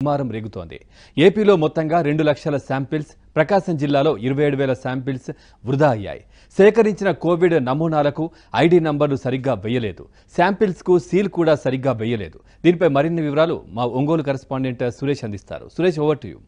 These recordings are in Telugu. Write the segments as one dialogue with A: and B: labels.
A: దుమారం రేగుతోంది ఏపీలో మొత్తంగా రెండు లక్షల శాంపిల్స్ ప్రకాశం జిల్లాలో ఇరవై ఏడు వేల శాంపిల్స్ వృధా అయ్యాయి సేకరించిన కోవిడ్ నమూనాలకు ఐడి నంబర్లు సరిగ్గా వేయలేదు శాంపిల్స్కు సీల్ కూడా సరిగ్గా వేయలేదు దీనిపై మరిన్ని వివరాలు మా ఒంగోలు కరెస్పాండెంట్ సురేష్ అందిస్తారు సురేష్ ఓవర్ టు యూ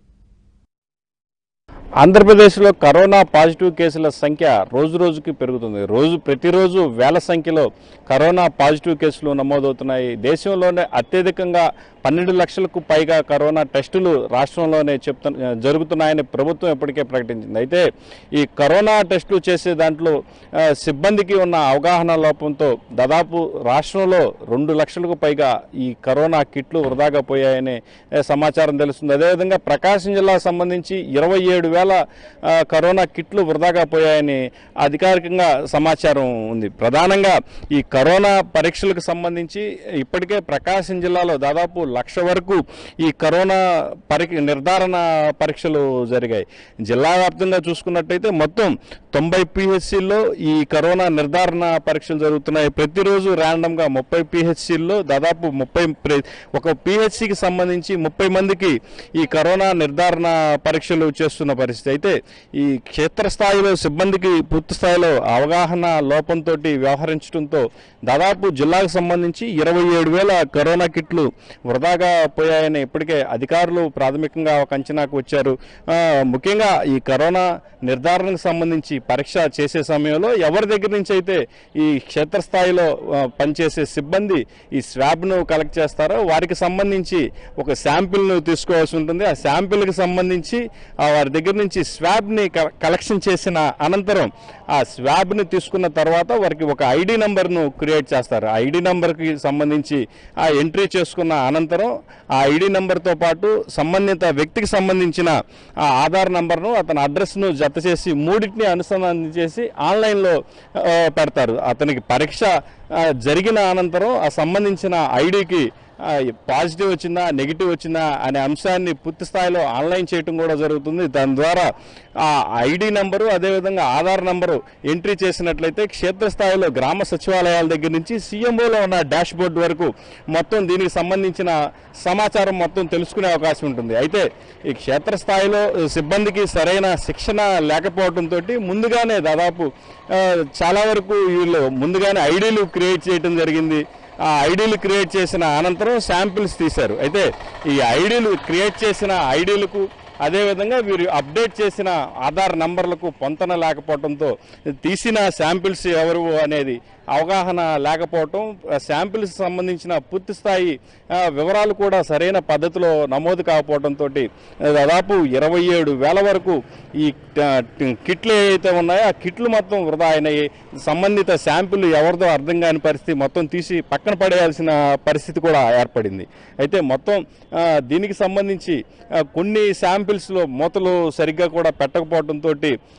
B: ఆంధ్రప్రదేశ్లో కరోనా పాజిటివ్ కేసుల సంఖ్య రోజు రోజుకి పెరుగుతుంది రోజు ప్రతిరోజు వేల సంఖ్యలో కరోనా పాజిటివ్ కేసులు నమోదవుతున్నాయి దేశంలోనే అత్యధికంగా పన్నెండు లక్షలకు పైగా కరోనా టెస్టులు రాష్ట్రంలోనే చెప్తు జరుగుతున్నాయని ప్రభుత్వం ఇప్పటికే ప్రకటించింది అయితే ఈ కరోనా టెస్టులు చేసే దాంట్లో ఆ, సిబ్బందికి ఉన్న అవగాహన లోపంతో దాదాపు రాష్ట్రంలో రెండు లక్షలకు పైగా ఈ కరోనా కిట్లు వృధాగా పోయాయని ఆ, సమాచారం తెలుస్తుంది అదేవిధంగా ప్రకాశం జిల్లాకు సంబంధించి ఇరవై ఏడు వేల ఆ, కరోనా కిట్లు వృధాగా పోయాయని అధికారికంగా సమాచారం ఉంది ప్రధానంగా ఈ కరోనా పరీక్షలకు సంబంధించి ఇప్పటికే ప్రకాశం జిల్లాలో దాదాపు లక్ష వరకు ఈ కరోనా పరి నిర్ధారణ పరీక్షలు జరిగాయి జిల్లా వ్యాప్తంగా చూసుకున్నట్టయితే మొత్తం తొంభై పిహెచ్సిల్లో ఈ కరోనా నిర్ధారణ పరీక్షలు జరుగుతున్నాయి ప్రతిరోజు ర్యాండమ్గా ముప్పై పిహెచ్సిల్లో దాదాపు ముప్పై ప్ర- ఒక పిహెచ్సికి సంబంధించి ముప్పై మందికి ఈ కరోనా నిర్ధారణ పరీక్షలు చేస్తున్న పరిస్థితి అయితే ఈ క్షేత్రస్థాయిలో సిబ్బందికి పూర్తి స్థాయిలో అవగాహన లోపంతో వ్యవహరించడంతో దాదాపు జిల్లాకు సంబంధించి ఇరవై ఏడు వేల కరోనా కిట్లు వృధాగా పోయాయని ఇప్పటికే అధికారులు ప్రాథమికంగా ఒక అంచనాకు వచ్చారు ఆ, ముఖ్యంగా ఈ కరోనా నిర్ధారణకు సంబంధించి పరీక్ష చేసే సమయంలో ఎవరి దగ్గర నుంచి అయితే ఈ క్షేత్రస్థాయిలో ఆ, పనిచేసే సిబ్బంది ఈ స్వాబ్ను కలెక్ట్ చేస్తారో వారికి సంబంధించి ఒక శాంపిల్ను తీసుకోవాల్సి ఉంటుంది ఆ శాంపిల్కి సంబంధించి ఆ వారి దగ్గర నుంచి స్వాబ్ని క- కలెక్షన్ చేసిన అనంతరం ఆ స్వాబ్ని తీసుకున్న తర్వాత వారికి ఒక ఐడి నంబర్ను క్రియేట్ చేస్తారు ఆ ఐడి నంబర్కి సంబంధించి ఆ ఎంట్రీ చేసుకున్న అనంతరం ఆ ఐడి నంబర్తో పాటు సంబంధిత వ్యక్తికి సంబంధించిన ఆ ఆధార్ నంబర్ను అతని అడ్రస్ను జత చేసి మూడింటిని అనుసంధానం చేసి ఆన్లైన్లో ఆ, పెడతారు అతనికి పరీక్ష ఆ, జరిగిన అనంతరం ఆ సంబంధించిన ఐడికి ఆ, పాజిటివ్ వచ్చిందా నెగిటివ్ వచ్చిందా అనే అంశాన్ని పూర్తి స్థాయిలో ఆన్లైన్ చేయటం కూడా జరుగుతుంది దాని ద్వారా ఆ ఐడి నంబరు అదేవిధంగా ఆధార్ నంబరు ఎంట్రీ చేసినట్లయితే క్షేత్రస్థాయిలో గ్రామ సచివాలయాల దగ్గర నుంచి సీఎంఓలో ఉన్న డాష్ బోర్డు వరకు మొత్తం దీనికి సంబంధించిన సమాచారం మొత్తం తెలుసుకునే అవకాశం ఉంటుంది అయితే ఈ క్షేత్రస్థాయిలో సిబ్బందికి సరైన శిక్షణ లేకపోవడంతో ముందుగానే దాదాపు ఆ, చాలా వరకు వీళ్ళు ముందుగానే ఐడీలు క్రియేట్ చేయడం జరిగింది ఆ ఐడీలు క్రియేట్ చేసిన అనంతరం శాంపిల్స్ తీశారు అయితే ఈ ఐడీలు క్రియేట్ చేసిన ఐడీలకు అదేవిధంగా వీరు అప్డేట్ చేసిన ఆధార్ నంబర్లకు పొంతన లేకపోవడంతో తీసిన శాంపిల్స్ ఎవరు అనేది అవగాహన లేకపోవటం శాంపిల్స్ సంబంధించిన పూర్తి స్థాయి ఆ, వివరాలు కూడా సరైన పద్ధతిలో నమోదు కాకపోవడంతో దాదాపు ఇరవై ఏడు వేల వరకు ఈ ఆ, కిట్లు ఏవైతే ఉన్నాయో ఆ కిట్లు మొత్తం వృధా అయినాయి సంబంధిత శాంపిల్ ఎవరిదో అర్థం కాని పరిస్థితి మొత్తం తీసి పక్కన పడేయాల్సిన పరిస్థితి కూడా ఏర్పడింది అయితే మొత్తం ఆ, దీనికి సంబంధించి ఆ, కొన్ని శాంపిల్స్లో మూతలు సరిగ్గా కూడా పెట్టకపోవడంతో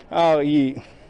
B: ఈ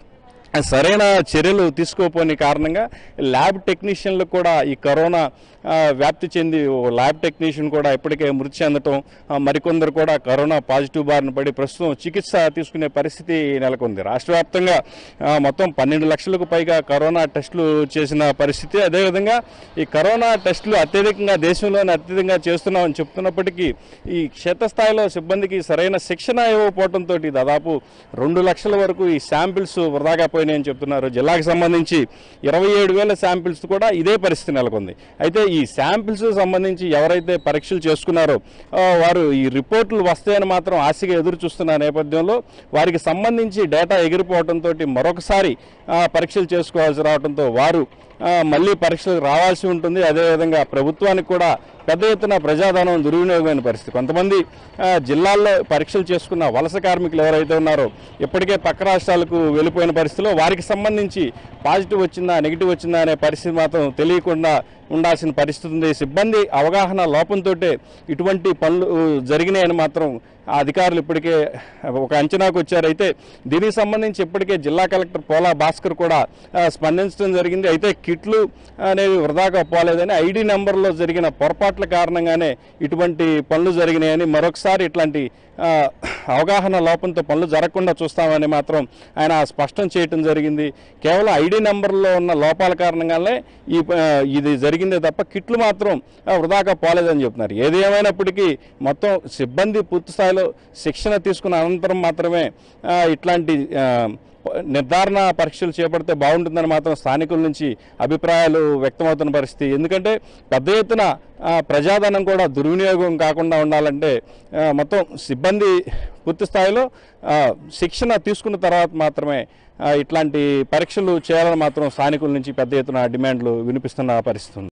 B: సరైన చర్యలు తీసుకోపోని కారణంగా ల్యాబ్ టెక్నీషియన్లకు కూడా ఈ కరోనా ఆ, వ్యాప్తి చెంది ఓ ల్యాబ్ టెక్నీషియన్ కూడా ఇప్పటికే మృతి చెందటం ఆ, మరికొందరు కూడా కరోనా పాజిటివ్ బారిన పడి ప్రస్తుతం చికిత్స తీసుకునే పరిస్థితి నెలకొంది రాష్ట్ర వ్యాప్తంగా ఆ, మొత్తం పన్నెండు లక్షలకు పైగా కరోనా టెస్టులు చేసిన పరిస్థితి అదేవిధంగా ఈ కరోనా టెస్టులు అత్యధికంగా దేశంలోనే అత్యధికంగా చేస్తున్నామని చెప్తున్నప్పటికీ ఈ క్షేత్రస్థాయిలో సిబ్బందికి సరైన శిక్షణ ఇవ్వకపోవడంతో దాదాపు రెండు లక్షల వరకు ఈ శాంపిల్స్ వృధాగా పోయినాయని చెప్తున్నారు జిల్లాకు సంబంధించి ఇరవై ఏడు వేల శాంపిల్స్ కూడా ఇదే పరిస్థితి నెలకొంది అయితే ఈ శాంపిల్స్ సంబంధించి ఎవరైతే పరీక్షలు చేసుకున్నారో ఆ, వారు ఈ రిపోర్టులు వస్తాయని మాత్రం ఆశగా ఎదురు చూస్తున్న నేపథ్యంలో వారికి సంబంధించి డేటా ఎగిరిపోవడంతో మరొకసారి ఆ, పరీక్షలు చేసుకోవాల్సి రావడంతో వారు ఆ, మళ్ళీ పరీక్షలకు రావాల్సి ఉంటుంది అదేవిధంగా ప్రభుత్వానికి కూడా పెద్ద ఎత్తున ప్రజాధనం దుర్వినియోగమైన పరిస్థితి కొంతమంది ఆ, జిల్లాల్లో పరీక్షలు చేసుకున్న వలస కార్మికులు ఎవరైతే ఉన్నారో ఇప్పటికే పక్క రాష్ట్రాలకు వెళ్ళిపోయిన పరిస్థితిలో వారికి సంబంధించి పాజిటివ్ వచ్చిందా నెగిటివ్ వచ్చిందా అనే పరిస్థితి మాత్రం తెలియకుండా ఉండాల్సిన పరిస్థితి ఉంది సిబ్బంది అవగాహన లోపంతో ఇటువంటి పనులు జరిగినాయని మాత్రం ఆ అధికారులు ఇప్పటికే ఒక అంచనాకు వచ్చారు అయితే దీనికి సంబంధించి ఇప్పటికే జిల్లా కలెక్టర్ పోలా భాస్కర్ కూడా ఆ, స్పందించడం జరిగింది అయితే కిట్లు అనేవి వృధాగా పోలేదని ఐడి నెంబర్లో జరిగిన పొరపాట్ల కారణంగానే ఇటువంటి పనులు జరిగినాయని మరొకసారి ఇట్లాంటి ఆ, అవగాహన లోపంతో పనులు జరగకుండా చూస్తామని మాత్రం ఆయన స్పష్టం చేయటం జరిగింది కేవలం ఐడి నెంబర్లో ఉన్న లోపాల కారణంగానే ఈ ప- ఇది జరిగిందే తప్ప కిట్లు మాత్రం ఆ, వృధాగా పోలేదని చెప్తున్నారు ఏది ఏమైనప్పటికీ మొత్తం సిబ్బంది పూర్తి స్థాయిలో శిక్షణ తీసుకున్న అనంతరం మాత్రమే ఆ, ఇట్లాంటి ఆ, ప- నిర్ధారణ పరీక్షలు చేపడితే బాగుంటుందని మాత్రం స్థానికుల నుంచి అభిప్రాయాలు వ్యక్తమవుతున్న పరిస్థితి ఎందుకంటే పెద్ద ఎత్తున ఆ, ప్రజాధనం కూడా దుర్వినియోగం కాకుండా ఉండాలంటే ఆ, మొత్తం సిబ్బంది పూర్తి స్థాయిలో ఆ, శిక్షణ తీసుకున్న తర్వాత మాత్రమే ఆ, ఇట్లాంటి పరీక్షలు చేయాలని మాత్రం స్థానికుల నుంచి పెద్ద ఎత్తున డిమాండ్లు వినిపిస్తున్న పరిస్థితి ఉంది